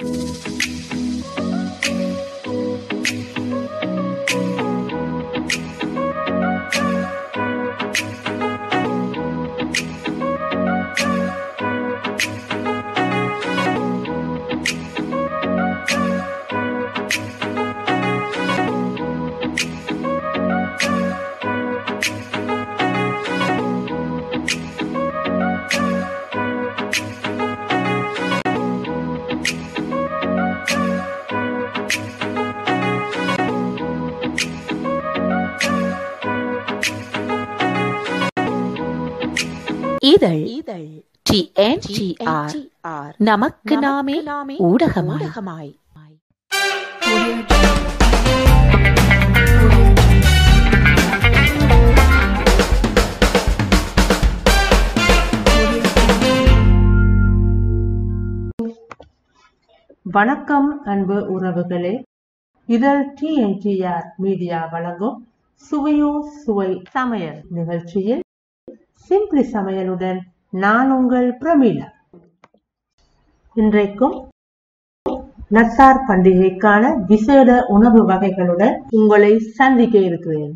இதழ் இதழ் T N D R நமக்கு நாமே ஊடகமாய் வணக்கம் அன்பு உறவுகளே இதழ் டிஎன்டிஆர் மீடியா வழங்கும் சுவையோ சுவை சமையல் நிகழ்ச்சியில் சிம்பிளி சமையலுடன் நான் உங்கள் பிரமீளா இன்றைக்கும் நத்தார் பண்டிகைக்கான விசேட உணவு வகைகளுடன் உங்களை சந்திக்க இருக்கிறேன்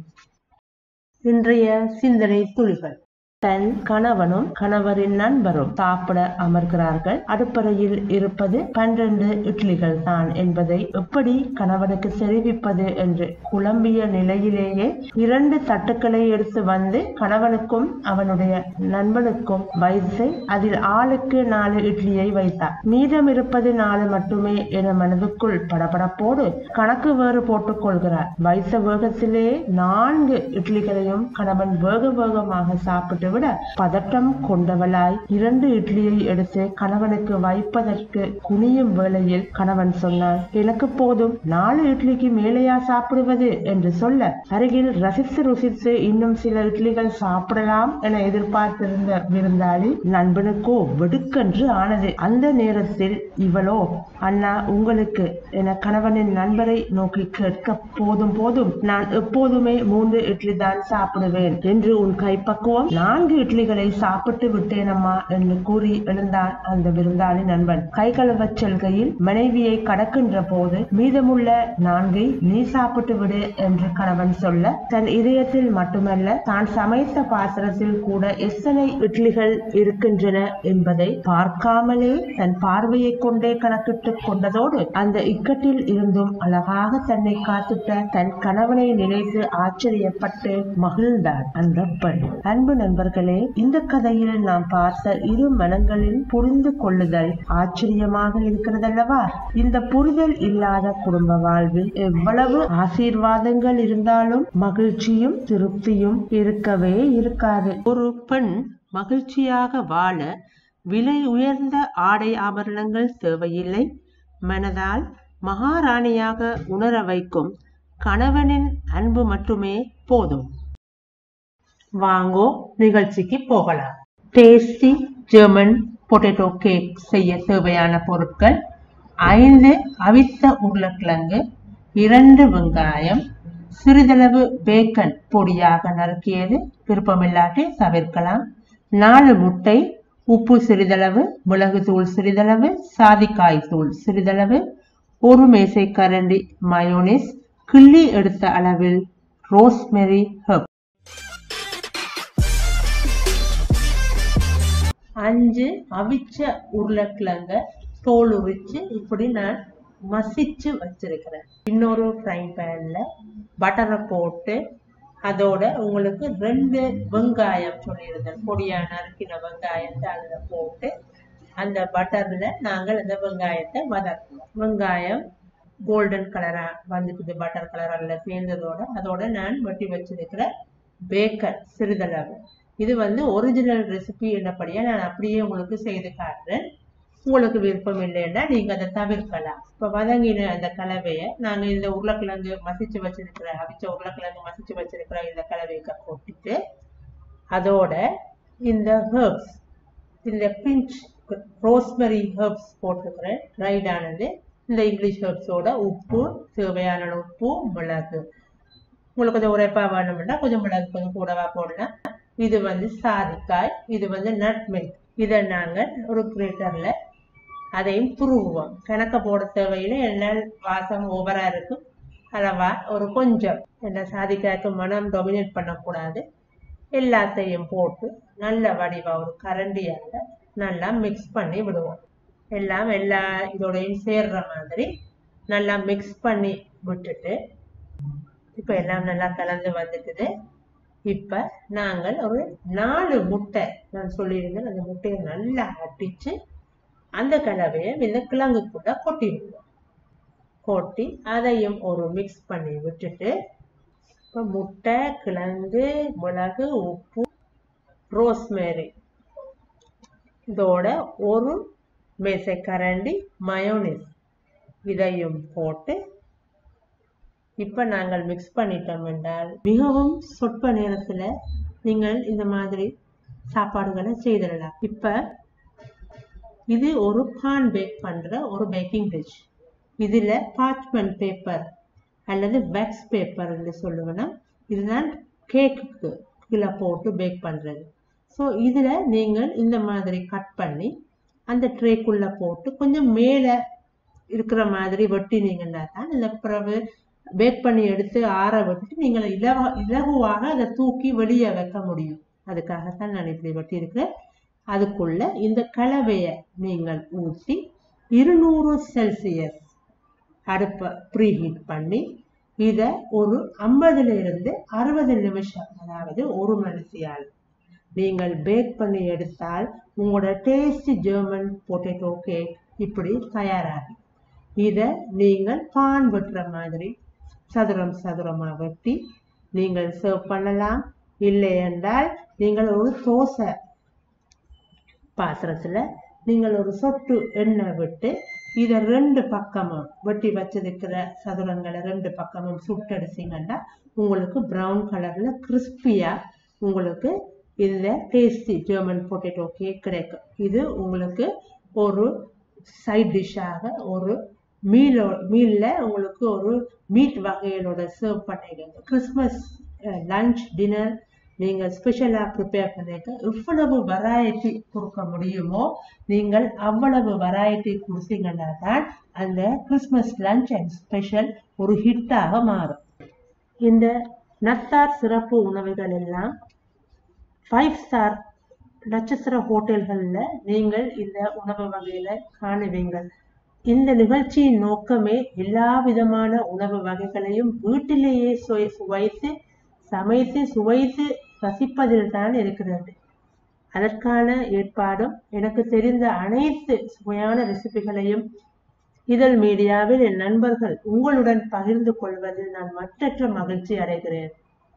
இன்றைய சிந்தனை துளிகள் தன் கணவனும் கணவரின் நண்பரும் சாப்பிட அமர்கிறார்கள் அடுப்பறையில் இருப்பது பன்னிரண்டு இட்லிகள் தான் என்பதை எப்படி கணவனுக்கு தெரிவிப்பது என்று குழம்பிய நிலையிலேயே இரண்டு தட்டுக்களை எடுத்து வந்து கணவனுக்கும் அவனுடைய நண்பனுக்கும் வைத்து அதில் ஆளுக்கு நாலு இட்லியை வைத்தார் மீதம் இருப்பது நாலு மட்டுமே என மனதுக்குள் படபடப்போடு கணக்கு வேறு போட்டுக் கொள்கிறார் வைத்த வேகத்திலே நான்கு இட்லிகளையும் கணவன் வேக வேகமாக சாப்பிட்டு விட பதட்டம் கொண்டவளாய் இரண்டு இட்லியை எடுத்து கணவனுக்கு வைப்பதற்கு குனியும் வேளையில் கணவன் சொன்னான் எனக்கு போதும் நாலு இட்லிக்கு மேலேயா சாப்பிடுவது என்று சொல்ல அருகில் ரசித்து ருசித்து இன்னும் சில இட்லிகள் சாப்பிடலாம் என எதிர்பார்த்திருந்த விருந்தாளி நண்பனுக்கோ வெடுக்கென்று ஆனது அந்த நேரத்தில் இவளோ அண்ணா உங்களுக்கு என கணவனின் நண்பரை நோக்கி கேட்க போதும் போதும் நான் எப்போதுமே மூன்று இட்லி தான் சாப்பிடுவேன் என்று உன் கைப்பக்குவம் நான்கு இட்லிகளை சாப்பிட்டு விட்டேனம்மா என்று கூறி எழுந்தான் அந்த விருந்தாளி நண்பன் கை கழுவச் செல்கையில் மனைவியை கடக்கின்ற போது மீதமுள்ள நான்கை நீ சாப்பிட்டு விடு என்று கணவன் சொல்ல தன் இதயத்தில் மட்டுமல்ல தான் சமைத்த பாத்திரத்தில் கூட எத்தனை இட்லிகள் இருக்கின்றன என்பதை பார்க்காமலே தன் பார்வையை கொண்டே கணக்கிட்டுக் கொண்டதோடு அந்த இக்கட்டில் இருந்தும் அழகாக தன்னை காத்துட்ட தன் கணவனை நினைத்து ஆச்சரியப்பட்டு மகிழ்ந்தார் அந்த பெண் அன்பு நண்பர்களே இந்த கதையில் நாம் பார்த்த இரு மனங்களின் புரிந்து கொள்ளுதல் ஆச்சரியமாக இருக்கிறதல்லவா இந்த புரிதல் இல்லாத குடும்ப வாழ்வில் எவ்வளவு ஆசீர்வாதங்கள் இருந்தாலும் மகிழ்ச்சியும் திருப்தியும் இருக்கவே இருக்காது ஒரு பெண் மகிழ்ச்சியாக வாழ விலை உயர்ந்த ஆடை ஆபரணங்கள் தேவையில்லை மனதால் மகாராணியாக உணர வைக்கும் கணவனின் அன்பு மட்டுமே போதும் வாங்கோ நிகழ்ச்சிக்கு போகலாம் டேஸ்டி ஜெர்மன் பொட்டேட்டோ கேக் செய்ய தேவையான பொருட்கள் ஐந்து அவித்த உருளைக்கிழங்கு இரண்டு வெங்காயம் சிறிதளவு பேக்கன் பொடியாக நறுக்கியது விருப்பமில்லாட்டி தவிர்க்கலாம் நாலு முட்டை உப்பு சிறிதளவு மிளகு தூள் சிறிதளவு சாதிக்காய் தூள் சிறிதளவு ஒரு மேசை கரண்டி மயோனிஸ் கிள்ளி எடுத்த அளவில் ரோஸ்மெரி ஹெர்ப் அஞ்சு அவிச்ச உருளைக்கிழங்க தோல் உரிச்சு இப்படி நான் மசிச்சு வச்சிருக்கிறேன் இன்னொரு ஃப்ரைங் பேன்ல பட்டரை போட்டு அதோட உங்களுக்கு ரெண்டு வெங்காயம் சொல்லியிருந்தேன் பொடியா நறுக்கின வெங்காயத்தை அதில் போட்டு அந்த பட்டர்ல நாங்கள் அந்த வெங்காயத்தை வதக்குவோம் வெங்காயம் கோல்டன் கலரா வந்துக்குது பட்டர் கலர் அதில் சேர்ந்ததோட அதோட நான் வெட்டி வச்சிருக்கிற பேக்கன் சிறிதளவு இது வந்து ஒரிஜினல் ரெசிபி என்னப்படியா நான் அப்படியே உங்களுக்கு செய்து காட்டுறேன் உங்களுக்கு விருப்பம் இல்லைன்னா நீங்க அதை தவிர்க்கலாம் இப்ப வதங்கின அந்த கலவையை நாங்க இந்த உருளைக்கிழங்கு மசிச்சு வச்சிருக்கிற அவிச்ச உருளைக்கிழங்கு மசிச்சு வச்சிருக்கிற இந்த கலவையை கொட்டிட்டு அதோட இந்த ஹெர்ப்ஸ் இந்த பிஞ்ச் ரோஸ்மெரி ஹெர்ப்ஸ் போட்டிருக்கிறேன் ட்ரைடானது இந்த இங்கிலீஷ் ஹெர்ப்ஸோட உப்பு தேவையான உப்பு மிளகு உங்களுக்கு கொஞ்சம் உரைப்பா வேணும்னா கொஞ்சம் மிளகு கொஞ்சம் கூடவா போடலாம் இது வந்து சாதிக்காய் இது வந்து நட் மில்க் இதை நாங்கள் ஒரு கிரேட்டர்ல அதையும் துருவுவோம் கணக்க போட தேவையில்லை எல்லாம் வாசம் ஓவரா இருக்கும் அளவா ஒரு கொஞ்சம் என்ன சாதிக்காக்கு மனம் டொமினேட் பண்ணக்கூடாது எல்லாத்தையும் போட்டு நல்ல வடிவா ஒரு கரண்டியால நல்லா மிக்ஸ் பண்ணி விடுவோம் எல்லாம் எல்லா இதோடையும் சேர்ற மாதிரி நல்லா மிக்ஸ் பண்ணி விட்டுட்டு இப்ப எல்லாம் நல்லா கலந்து வந்துட்டுது இப்ப நாங்கள் ஒரு நாலு முட்டை நான் சொல்லியிருந்தேன் அந்த முட்டையை நல்லா அடிச்சு அந்த கலவையை இந்த கிழங்குக்குள்ள கொட்டி விடுவோம் கொட்டி அதையும் ஒரு மிக்ஸ் பண்ணி விட்டுட்டு இப்போ முட்டை கிழங்கு மிளகு உப்பு ரோஸ்மேரி இதோட ஒரு மேசைக்கரண்டி மயோனிஸ் இதையும் போட்டு இப்ப நாங்கள் மிக்ஸ் பண்ணிட்டோம் என்றால் மிகவும் சொற்ப நேரத்துல நீங்கள் இந்த மாதிரி சாப்பாடுகளை செய்திடலாம் இப்ப இது ஒரு பான் பேக் பண்ற ஒரு பேக்கிங் டிஷ் இதுல பார்ச்மெண்ட் பேப்பர் அல்லது வேக்ஸ் பேப்பர் என்று சொல்லுவேன்னா இதுதான் கேக்குக்கு கீழே போட்டு பேக் பண்றது ஸோ இதுல நீங்கள் இந்த மாதிரி கட் பண்ணி அந்த ட்ரேக்குள்ள போட்டு கொஞ்சம் மேலே இருக்கிற மாதிரி வெட்டினீங்கன்னா தான் இந்த பிறகு பேக் பண்ணி எடுத்து ஆற விட்டுட்டு நீங்கள் இலவ இலகுவாக அதை தூக்கி வெளியே வைக்க முடியும் அதுக்காகத்தான் நான் இப்படி வெட்டியிருக்கிறேன் அதுக்குள்ள இந்த கலவையை நீங்கள் ஊற்றி இருநூறு செல்சியஸ் அடுப்பை ப்ரீஹீட் பண்ணி இதை ஒரு ஐம்பதுல இருந்து அறுபது நிமிஷம் அதாவது ஒரு மணித்தியால் நீங்கள் பேக் பண்ணி எடுத்தால் உங்களோட டேஸ்டி ஜெர்மன் பொட்டேட்டோ கேக் இப்படி தயாராகும் இதை நீங்கள் பான் வெட்டுற மாதிரி சதுரம் சதுரமா வெட்டி நீங்கள் சர்வ் பண்ணலாம் இல்லை என்றால் நீங்கள் ஒரு தோசை பாத்திரத்துல நீங்கள் ஒரு சொட்டு எண்ணெய் விட்டு இதை ரெண்டு பக்கமும் வெட்டி வச்சிருக்கிற சதுரங்களை ரெண்டு பக்கமும் சுட்டடிச்சிங்கன்னா உங்களுக்கு ப்ரௌன் கலர்ல கிறிஸ்பியா உங்களுக்கு இந்த டேஸ்டி ஜெர்மன் பொட்டேட்டோ கேக் கிடைக்கும் இது உங்களுக்கு ஒரு சைட் டிஷ்ஷாக ஒரு மீலோ மீல்ல உங்களுக்கு ஒரு மீட் வகைகளோட சர்வ் பண்ணிடுங்க கிறிஸ்மஸ் லஞ்ச் டின்னர் நீங்கள் ஸ்பெஷலாக ப்ரிப்பேர் பண்ணிக்க எவ்வளவு வெரைட்டி கொடுக்க முடியுமோ நீங்கள் அவ்வளவு வெரைட்டி கொடுத்தீங்கன்னா தான் அந்த கிறிஸ்மஸ் லஞ்ச் அண்ட் ஸ்பெஷல் ஒரு ஹிட்டாக மாறும் இந்த நத்தார் சிறப்பு உணவுகள் எல்லாம் ஃபைவ் ஸ்டார் நட்சத்திர ஹோட்டல்களில் நீங்கள் இந்த உணவு வகையில காணுவீங்கள் இந்த நிகழ்ச்சியின் நோக்கமே எல்லா விதமான உணவு வகைகளையும் வீட்டிலேயே சுவை சுவைத்து சமைத்து சுவைத்து ரசிப்பதில் தான் இருக்கிறது அதற்கான ஏற்பாடும் எனக்கு தெரிந்த அனைத்து சுவையான ரெசிபிகளையும் இதழ் மீடியாவில் என் நண்பர்கள் உங்களுடன் பகிர்ந்து கொள்வதில் நான் மற்றற்ற மகிழ்ச்சி அடைகிறேன்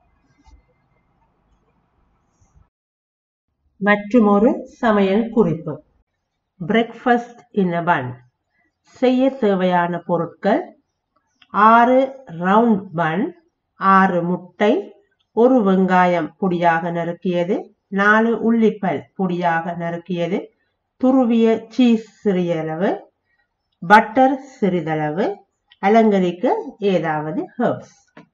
மற்றும் ஒரு சமையல் குறிப்பு பிரேக்ஃபாஸ்ட் இன் அ பன் செய்ய தேவையான பொருட்கள் ஆறு ரவுண்ட் பன் ஆறு முட்டை ஒரு வெங்காயம் பொடியாக நறுக்கியது நாலு உள்ளிப்பல் பொடியாக நறுக்கியது துருவிய சீஸ் சிறியளவு பட்டர் சிறிதளவு அலங்கரிக்க ஏதாவது ஹெர்ப்ஸ்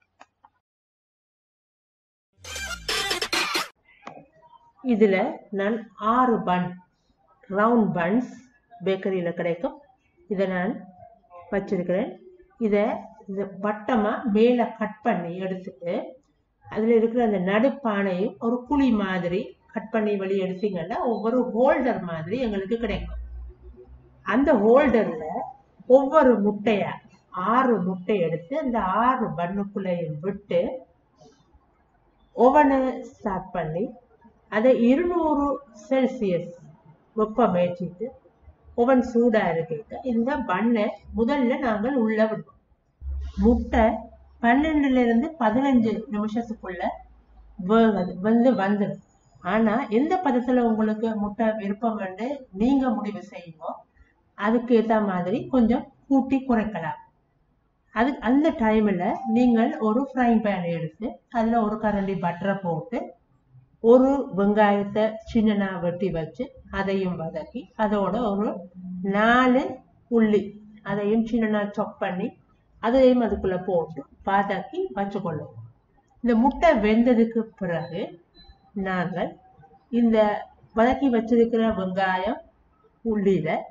இதுல நான் ஆறு பன் ரவுண்ட் பன்ஸ் பேக்கரியில கிடைக்கும் இதை நான் வச்சிருக்கிறேன் இதை இந்த வட்டமா மேலே கட் பண்ணி எடுத்துட்டு அதுல இருக்கிற அந்த நடுப்பானையும் ஒரு குழி மாதிரி கட் பண்ணி வெளியே எடுத்தீங்கன்னா ஒவ்வொரு ஹோல்டர் மாதிரி எங்களுக்கு கிடைக்கும் அந்த ஹோல்டர்ல ஒவ்வொரு முட்டையா ஆறு முட்டை எடுத்து அந்த ஆறு பண்ணுக்குள்ளையும் விட்டு ஓவனை ஸ்டார்ட் பண்ணி அதை இருநூறு செல்சியஸ் வெப்பம் ஏற்றிட்டு ஓவன் சூடா இருக்க இந்த பண்ணை முதல்ல நாங்கள் உள்ள விடுவோம் முட்டை பன்னெண்டுல இருந்து பதினஞ்சு நிமிஷத்துக்குள்ள வேவது வந்து வந்துடும் ஆனா எந்த பதத்துல உங்களுக்கு முட்டை விருப்பம் வந்து நீங்க முடிவு செய்யுமோ அதுக்கு ஏத்த மாதிரி கொஞ்சம் கூட்டி குறைக்கலாம் அது அந்த டைம்ல நீங்கள் ஒரு ஃப்ரைங் பேன் எடுத்து அதுல ஒரு கரண்டி பட்டரை போட்டு ஒரு வெங்காயத்தை சின்னனா வெட்டி வச்சு அதையும் வதக்கி அதோட ஒரு நாலு உள்ளி அதையும் சின்னனா சாப் பண்ணி அதையும் அதுக்குள்ள போட்டு வதக்கி வச்சுக்கொள்ளும் இந்த முட்டை வெந்ததுக்கு பிறகு நாங்கள் இந்த வதக்கி வச்சிருக்கிற வெங்காயம் உள்ளில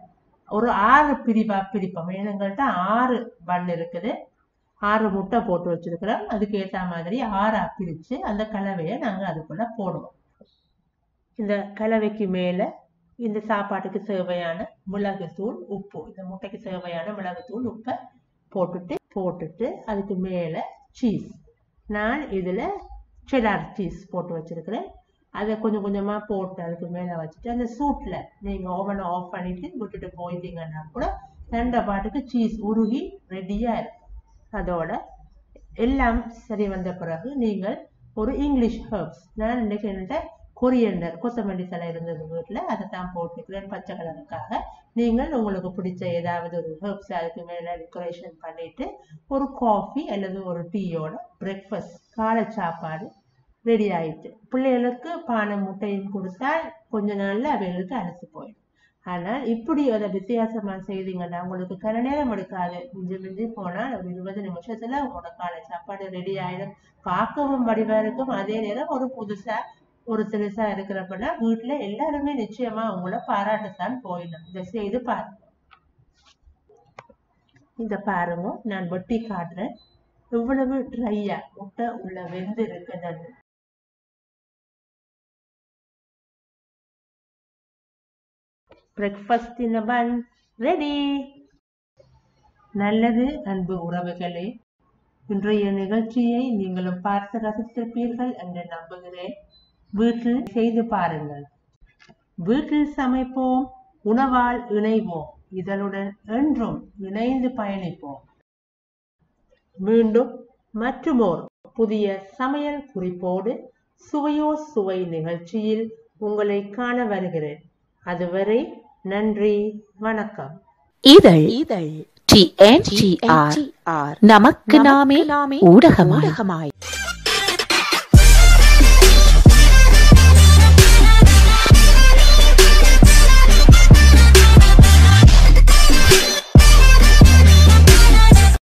ஒரு ஆறு பிரிவா பிரிப்போம் எங்கள்கிட்ட ஆறு பன் இருக்குது ஆறு முட்டை போட்டு வச்சிருக்கிறோம் அதுக்கு ஏற்ற மாதிரி ஆறா பிரிச்சு அந்த கலவையை நாங்க அதுக்குள்ள போடுவோம் இந்த கலவைக்கு மேல இந்த சாப்பாட்டுக்கு தேவையான மிளகுத்தூள் உப்பு இந்த முட்டைக்கு தேவையான மிளகுத்தூள் உப்பை போட்டுட்டு போட்டுட்டு அதுக்கு மேல சீஸ் நான் இதுல செடார் சீஸ் போட்டு வச்சிருக்கிறேன் அதை கொஞ்சம் கொஞ்சமா போட்டு அதுக்கு மேல வச்சுட்டு அந்த சூட்ல நீங்க ஓவனை ஆஃப் பண்ணிட்டு விட்டுட்டு போயிட்டீங்கன்னா கூட ரெண்ட பாட்டுக்கு சீஸ் உருகி ரெடியா இருக்கும் அதோட எல்லாம் சரி வந்த பிறகு நீங்கள் ஒரு இங்கிலீஷ் ஹர்ப்ஸ் நான் இன்னைக்கு என்கிட்ட கொரியண்டர் கொத்தமல்லி தலை இருந்தது வீட்டில் அதை தான் போட்டுக்கிறேன் பச்சை கலருக்காக நீங்கள் உங்களுக்கு பிடிச்ச ஏதாவது ஒரு ஹர்ப்ஸ் அதுக்கு மேலே டெக்கரேஷன் பண்ணிட்டு ஒரு காஃபி அல்லது ஒரு டீயோட பிரேக்ஃபாஸ்ட் காலை சாப்பாடு ரெடி ஆயிட்டு பிள்ளைகளுக்கு பானை முட்டையும் கொடுத்தால் கொஞ்ச நாள்ல அவைகளுக்கு அழுத்து போயிடும் ஆனால் இப்படி அதை வித்தியாசமா செய்தீங்கன்னா உங்களுக்கு கன நேரம் எடுக்காது மிஞ்சி மிஞ்சி போனால் ஒரு இருபது நிமிஷத்துல உங்களோட காலை சாப்பாடு ரெடி ஆயிடும் பார்க்கவும் வடிவா இருக்கும் அதே நேரம் ஒரு புதுசா ஒரு சிறுசா இருக்கிறப்பனா வீட்டுல எல்லாருமே நிச்சயமா உங்களை பாராட்டத்தான் போயிடும் இதை செய்து பாருங்க இத பாருங்க நான் வெட்டி காட்டுறேன் எவ்வளவு ட்ரையா முட்டை உள்ள வெந்து இருக்குதுன்னு பிரேக்ஃபாஸ்ட் இன் பன் ரெடி நல்லது அன்பு உறவுகளே இன்றைய நிகழ்ச்சியை நீங்களும் பார்த்து ரசித்திருப்பீர்கள் என்று நம்புகிறேன் வீட்டில் செய்து பாருங்கள் வீட்டில் சமைப்போம் உணவால் இணைவோம் இதனுடன் என்றும் இணைந்து பயணிப்போம் மீண்டும் மற்றுமோர் புதிய சமையல் குறிப்போடு சுவையோ சுவை நிகழ்ச்சியில் உங்களை காண வருகிறேன் அதுவரை நன்றி வணக்கம் இதழ் இதழ் டி என் டி ஆர் நமக்கு நாமே ஊடகமாய்